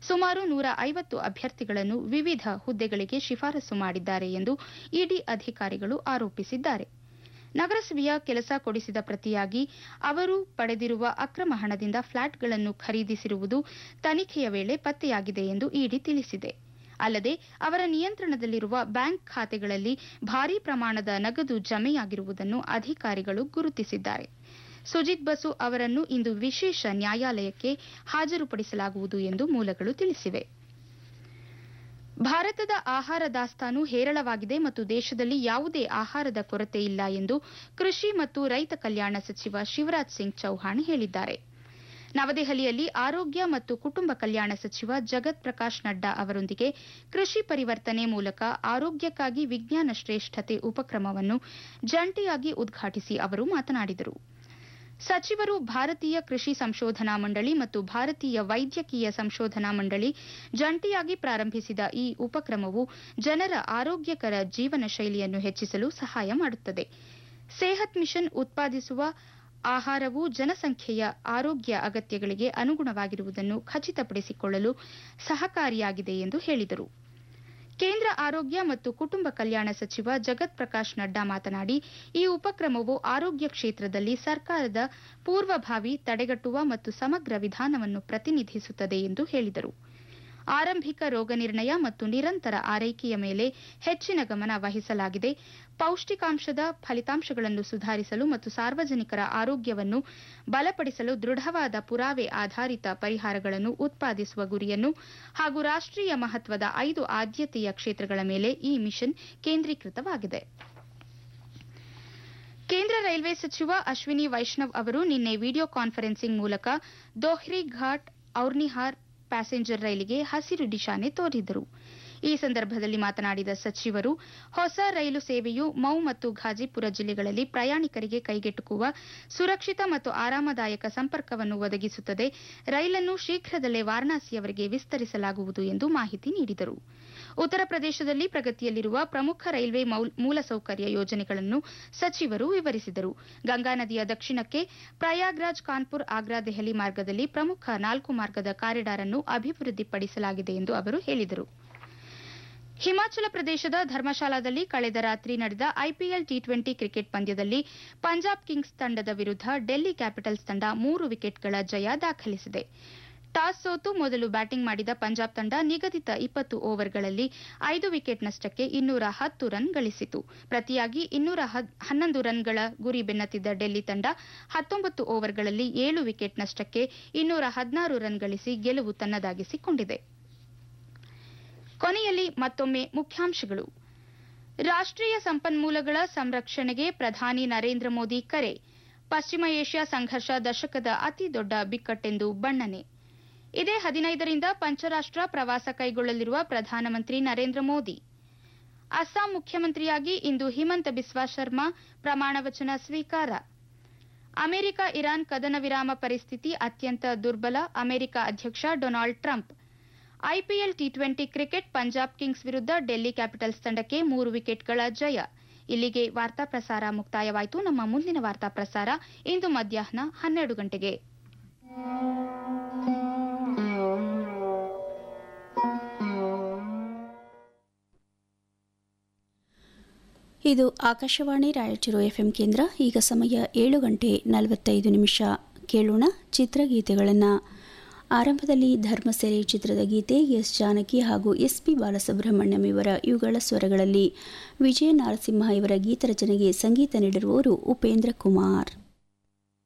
ಸುಮಾರು ನೂರ ಐವತ್ತು ಅಭ್ಯರ್ಥಿಗಳನ್ನು ವಿವಿಧ ಹುದ್ದೆಗಳಿಗೆ ಶಿಫಾರಸು ಮಾಡಿದ್ದಾರೆ ಎಂದು ಇಡಿ ಅಧಿಕಾರಿಗಳು ಆರೋಪಿಸಿದ್ದಾರೆ ನಗರಸಭೆಯ ಕೆಲಸ ಕೊಡಿಸಿದ ಪ್ರತಿಯಾಗಿ ಅವರು ಪಡೆದಿರುವ ಅಕ್ರಮ ಹಣದಿಂದ ಫ್ಲಾಟ್ಗಳನ್ನು ಖರೀದಿಸಿರುವುದು ತನಿಖೆಯ ವೇಳೆ ಪತ್ತೆಯಾಗಿದೆ ಎಂದು ಇಡಿ ತಿಳಿಸಿದೆ ಅಲ್ಲದೆ ಅವರ ನಿಯಂತ್ರಣದಲ್ಲಿರುವ ಬ್ಯಾಂಕ್ ಖಾತೆಗಳಲ್ಲಿ ಭಾರೀ ಪ್ರಮಾಣದ ನಗದು ಜಮೆಯಾಗಿರುವುದನ್ನು ಅಧಿಕಾರಿಗಳು ಗುರುತಿಸಿದ್ದಾರೆ ಸುಜಿತ್ ಬಸು ಅವರನ್ನು ಇಂದು ವಿಶೇಷ ನ್ಯಾಯಾಲಯಕ್ಕೆ ಹಾಜರುಪಡಿಸಲಾಗುವುದು ಎಂದು ಮೂಲಗಳು ತಿಳಿಸಿವೆ ಭಾರತದ ಆಹಾರ ದಾಸ್ತಾನು ಹೇರಳವಾಗಿದೆ ಮತ್ತು ದೇಶದಲ್ಲಿ ಯಾವುದೇ ಆಹಾರದ ಕೊರತೆ ಇಲ್ಲ ಎಂದು ಕೃಷಿ ಮತ್ತು ರೈತ ಕಲ್ಯಾಣ ಸಚಿವ ಶಿವರಾಜ್ ಸಿಂಗ್ ಚೌಹಾಣ್ ಹೇಳಿದ್ದಾರೆ ನವದೆಹಲಿಯಲ್ಲಿ ಆರೋಗ್ಯ ಮತ್ತು ಕುಟುಂಬ ಕಲ್ಯಾಣ ಸಚಿವ ಜಗತ್ ಪ್ರಕಾಶ್ ನಡ್ಡಾ ಅವರೊಂದಿಗೆ ಕೃಷಿ ಪರಿವರ್ತನೆ ಮೂಲಕ ಆರೋಗ್ಯಕ್ಕಾಗಿ ವಿಜ್ಞಾನ ಶ್ರೇಷ್ಠತೆ ಉಪಕ್ರಮವನ್ನು ಜಂಟಿಯಾಗಿ ಉದ್ಘಾಟಿಸಿ ಅವರು ಮಾತನಾಡಿದರು ಸಚಿವರು ಭಾರತೀಯ ಕೃಷಿ ಸಂಶೋಧನಾ ಮಂಡಳಿ ಮತ್ತು ಭಾರತೀಯ ವೈದ್ಯಕೀಯ ಸಂಶೋಧನಾ ಮಂಡಳಿ ಜಂಟಿಯಾಗಿ ಪ್ರಾರಂಭಿಸಿದ ಈ ಉಪಕ್ರಮವು ಜನರ ಆರೋಗ್ಯಕರ ಜೀವನ ಶೈಲಿಯನ್ನು ಹೆಚ್ಚಿಸಲು ಸಹಾಯ ಮಾಡುತ್ತದೆ ಸೇಹತ್ ಮಿಷನ್ ಉತ್ಪಾದಿಸುವ ಆಹಾರವು ಜನಸಂಖ್ಯೆಯ ಆರೋಗ್ಯ ಅಗತ್ಯಗಳಿಗೆ ಅನುಗುಣವಾಗಿರುವುದನ್ನು ಖಚಿತಪಡಿಸಿಕೊಳ್ಳಲು ಸಹಕಾರಿಯಾಗಿದೆ ಎಂದು ಹೇಳಿದರು ಕೇಂದ್ರ ಆರೋಗ್ಯ ಮತ್ತು ಕುಟುಂಬ ಕಲ್ಯಾಣ ಸಚಿವ ಜಗತ್ ಪ್ರಕಾಶ್ ನಡ್ಡಾ ಮಾತನಾಡಿ ಈ ಉಪಕ್ರಮವು ಆರೋಗ್ಯ ಕ್ಷೇತ್ರದಲ್ಲಿ ಸರ್ಕಾರದ ಪೂರ್ವಭಾವಿ ತಡೆಗಟ್ಟುವ ಮತ್ತು ಸಮಗ್ರ ವಿಧಾನವನ್ನು ಪ್ರತಿನಿಧಿಸುತ್ತದೆ ಎಂದು ಹೇಳಿದರು ಆರಂಭಿಕ ರೋಗ ನಿರ್ಣಯ ಮತ್ತು ನಿರಂತರ ಆರೈಕೆಯ ಮೇಲೆ ಹೆಚ್ಚಿನ ಗಮನ ವಹಿಸಲಾಗಿದೆ ಪೌಷ್ಟಿಕಾಂಶದ ಫಲಿತಾಂಶಗಳನ್ನು ಸುಧಾರಿಸಲು ಮತ್ತು ಸಾರ್ವಜನಿಕರ ಆರೋಗ್ಯವನ್ನು ಬಲಪಡಿಸಲು ದೃಢವಾದ ಪುರಾವೆ ಆಧಾರಿತ ಪರಿಹಾರಗಳನ್ನು ಉತ್ಪಾದಿಸುವ ಗುರಿಯನ್ನು ಹಾಗೂ ರಾಷ್ಟೀಯ ಮಹತ್ವದ ಐದು ಆದ್ಯತೆಯ ಕ್ಷೇತ್ರಗಳ ಮೇಲೆ ಈ ಮಿಷನ್ ಕೇಂದ್ರೀಕೃತವಾಗಿದೆ ಕೇಂದ್ರ ರೈಲ್ವೆ ಸಚಿವ ಅಶ್ವಿನಿ ವೈಷ್ಣವ್ ಅವರು ನಿನ್ನೆ ವಿಡಿಯೋ ಕಾನ್ಫರೆನ್ಸಿಂಗ್ ಮೂಲಕ ದೋಹ್ರಿ ಘಾಟ್ ಔರ್ನಿಹಾರ್ ಪ್ಯಾಸೆಂಜರ್ ರೈಲಿಗೆ ಹಸಿರು ನಿಶಾನೆ ತೋರಿದರು ಈ ಸಂದರ್ಭದಲ್ಲಿ ಮಾತನಾಡಿದ ಸಚಿವರು ಹೊಸ ರೈಲು ಸೇವೆಯು ಮೌ ಮತ್ತು ಘಾಜಿಪುರ ಜಿಲ್ಲೆಗಳಲ್ಲಿ ಪ್ರಯಾಣಿಕರಿಗೆ ಕೈಗೆಟುಕುವ ಸುರಕ್ಷಿತ ಮತ್ತು ಆರಾಮದಾಯಕ ಸಂಪರ್ಕವನ್ನು ಒದಗಿಸುತ್ತದೆ ರೈಲನ್ನು ಶೀಘ್ರದಲ್ಲೇ ವಾರಣಾಸಿಯವರೆಗೆ ವಿಸ್ತರಿಸಲಾಗುವುದು ಎಂದು ಮಾಹಿತಿ ನೀಡಿದರು ಉತ್ತರ ಪ್ರದೇಶದಲ್ಲಿ ಪ್ರಗತಿಯಲ್ಲಿರುವ ಪ್ರಮುಖ ರೈಲ್ವೆ ಮೂಲಸೌಕರ್ಯ ಯೋಜನೆಗಳನ್ನು ಸಚಿವರು ವಿವರಿಸಿದರು ಗಂಗಾ ನದಿಯ ದಕ್ಷಿಣಕ್ಕೆ ಪ್ರಯಾಗ್ರಾಜ್ ಕಾನ್ಪುರ್ ಆಗ್ರಾ ದೆಹಲಿ ಮಾರ್ಗದಲ್ಲಿ ಪ್ರಮುಖ ನಾಲ್ಕು ಮಾರ್ಗದ ಕಾರಿಡಾರ್ ಅನ್ನು ಅಭಿವೃದ್ಧಿಪಡಿಸಲಾಗಿದೆ ಎಂದು ಅವರು ಹೇಳಿದರು ಹಿಮಾಚಲ ಪ್ರದೇಶದ ಧರ್ಮಶಾಲಾದಲ್ಲಿ ಕಳೆದ ರಾತ್ರಿ ನಡೆದ ಐಪಿಎಲ್ ಟಿ ಟ್ವೆಂಟಿ ಕ್ರಿಕೆಟ್ ಪಂದ್ಯದಲ್ಲಿ ಪಂಜಾಬ್ ಕಿಂಗ್ಸ್ ತಂಡದ ವಿರುದ್ಧ ಡೆಲ್ಲಿ ಕ್ಯಾಪಿಟಲ್ಸ್ ತಂಡ ಮೂರು ವಿಕೆಟ್ಗಳ ಜಯ ದಾಖಲಿಸಿದೆ ಟಾಸ್ ಸೋತು ಮೊದಲು ಬ್ಯಾಟಿಂಗ್ ಮಾಡಿದ ಪಂಜಾಬ್ ತಂಡ ನಿಗದಿತ ಇಪ್ಪತ್ತು ಓವರ್ಗಳಲ್ಲಿ ಐದು ವಿಕೆಟ್ ನಷ್ಟಕ್ಕೆ ಇನ್ನೂರ ಹತ್ತು ರನ್ ಗಳಿಸಿತು ಪ್ರತಿಯಾಗಿ ಇನ್ನೂರ ಹನ್ನೊಂದು ರನ್ಗಳ ಗುರಿ ಬೆನ್ನತ್ತಿದ್ದ ಡೆಲ್ಲಿ ತಂಡ ಹತ್ತೊಂಬತ್ತು ಓವರ್ಗಳಲ್ಲಿ ಏಳು ವಿಕೆಟ್ ನಷ್ಟಕ್ಕೆ ಇನ್ನೂರ ಹದಿನಾರು ರನ್ ಗಳಿಸಿ ಗೆಲುವು ತನ್ನದಾಗಿಸಿಕೊಂಡಿದೆ ಕೊನೆಯಲ್ಲಿ ಮತ್ತೊಮ್ಮೆ ಮುಖ್ಯಾಂಶಗಳು ರಾಷ್ಟೀಯ ಸಂಪನ್ಮೂಲಗಳ ಸಂರಕ್ಷಣೆಗೆ ಪ್ರಧಾನಿ ನರೇಂದ್ರ ಮೋದಿ ಕರೆ ಪಶ್ಚಿಮ ಏಷ್ಯಾ ಸಂಘರ್ಷ ದಶಕದ ಅತಿ ದೊಡ್ಡ ಬಿಕ್ಕಟ್ಟೆಂದು ಬಣ್ಣನೆ ಇದೇ ಹದಿನೈದರಿಂದ ಪಂಚರಾಷ್ಟ ಪ್ರವಾಸ ಕೈಗೊಳ್ಳಲಿರುವ ಪ್ರಧಾನಮಂತ್ರಿ ನರೇಂದ್ರ ಮೋದಿ ಅಸ್ಸಾಂ ಮುಖ್ಯಮಂತ್ರಿಯಾಗಿ ಇಂದು ಹಿಮಂತ ಬಿಸ್ವಾ ಶರ್ಮಾ ಪ್ರಮಾಣವಚನ ಸ್ವೀಕಾರ ಅಮೆರಿಕ ಇರಾನ್ ಕದನ ವಿರಾಮ ಪರಿಸ್ಥಿತಿ ಅತ್ಯಂತ ದುರ್ಬಲ ಅಮೆರಿಕ ಅಧ್ಯಕ್ಷ Donald Trump IPL T twenty cricket Punjab Kings ವಿರುದ್ಧ ಡೆಲ್ಲಿ ಕ್ಯಾಪಿಟಲ್ಸ್ ತಂಡಕ್ಕೆ ಮೂರು ವಿಕೆಟ್ಗಳ ಜಯ ಇಲ್ಲಿಗೆ ವಾರ್ತಾ ಪ್ರಸಾರ ಮುಕ್ತಾಯವಾಯಿತು ನಮ್ಮ ಮುಂದಿನ ವಾರ್ತಾ ಪ್ರಸಾರ ಇಂದು ಮಧ್ಯಾಹ್ನ ಹನ್ನೆರಡು ಗಂಟೆಗೆ ಇದು ಆಕಾಶವಾಣಿ ರಾಯಚೂರು ಎಫ್ಎಂ ಕೇಂದ್ರ ಈಗ ಸಮಯ ಏಳು ಗಂಟೆ ನಲವತ್ತೈದು ನಿಮಿಷ ಕೇಳೋಣ ಚಿತ್ರಗೀತೆಗಳನ್ನು ಆರಂಭದಲ್ಲಿ ಧರ್ಮಸೆರೆ ಚಿತ್ರದ ಗೀತೆ ಎಸ್ ಜಾನಕಿ ಹಾಗೂ ಎಸ್ ಪಿ ಬಾಲಸುಬ್ರಹ್ಮಣ್ಯಂ ಇವರ ಇವುಗಳ ಸ್ವರಗಳಲ್ಲಿ ವಿಜಯ ನಾರಸಿಂಹ ಇವರ ಗೀತರಚನೆಗೆ ಸಂಗೀತ ನೀಡಿರುವವರು ಉಪೇಂದ್ರ ಕುಮಾರ್